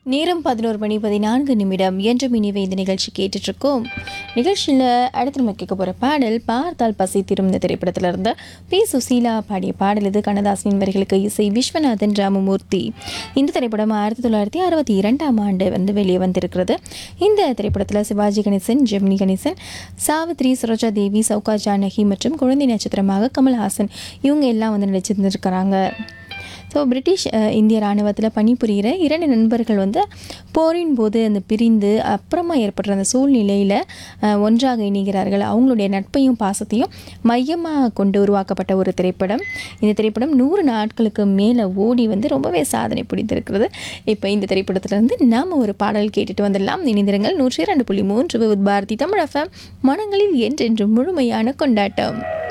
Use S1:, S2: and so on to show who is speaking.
S1: நேரம் பதினோரு மணி பதினான்கு நிமிடம் என்று மினிவை இந்த நிகழ்ச்சி கேட்டுட்ருக்கோம் நிகழ்ச்சியில் அடுத்து நம்ம கேட்க போகிற பாடல் பார்த்தால் பசி தீரும் இந்த திரைப்படத்தில் இருந்த பி சுசீலா பாடிய பாடல் இது கண்ணதாசனின் வரிகளுக்கு இசை விஸ்வநாதன் ராமமூர்த்தி இந்த திரைப்படம் ஆயிரத்தி தொள்ளாயிரத்தி அறுபத்தி இரண்டாம் ஆண்டு வந்து வெளியே வந்திருக்கிறது இந்த திரைப்படத்தில் சிவாஜி கணேசன் ஜெமினி கணேசன் சாவித்ரி சரோஜா தேவி சௌகா ஜானகி மற்றும் குழந்தை நட்சத்திரமாக கமல்ஹாசன் இவங்க எல்லாம் வந்து நடிச்சிருந்துருக்கிறாங்க ஸோ பிரிட்டிஷ் அஹ், இந்திய இராணுவத்தில் பணிபுரிகிற இரண்டு நண்பர்கள் வந்து போரின் போது அந்த பிரிந்து அப்புறமா ஏற்படுற அந்த சூழ்நிலையில் அஹ், ஒன்றாக இணைகிறார்கள் அவங்களுடைய நட்பையும் பாசத்தையும் மையமாக கொண்டு உருவாக்கப்பட்ட ஒரு திரைப்படம் இந்த திரைப்படம் நூறு நாட்களுக்கு மேலே ஓடி வந்து ரொம்பவே சாதனை பிடித்திருக்கிறது இப்போ இந்த திரைப்படத்திலிருந்து நாம் ஒரு பாடல் கேட்டுட்டு வந்துடலாம் இணைந்திருங்கள் நூற்றி இரண்டு புள்ளி மூன்று வித் பாரதி தமிழ் எஃப்எம் மனங்களில் என்றென்றும் முழுமையான கொண்டாட்டம்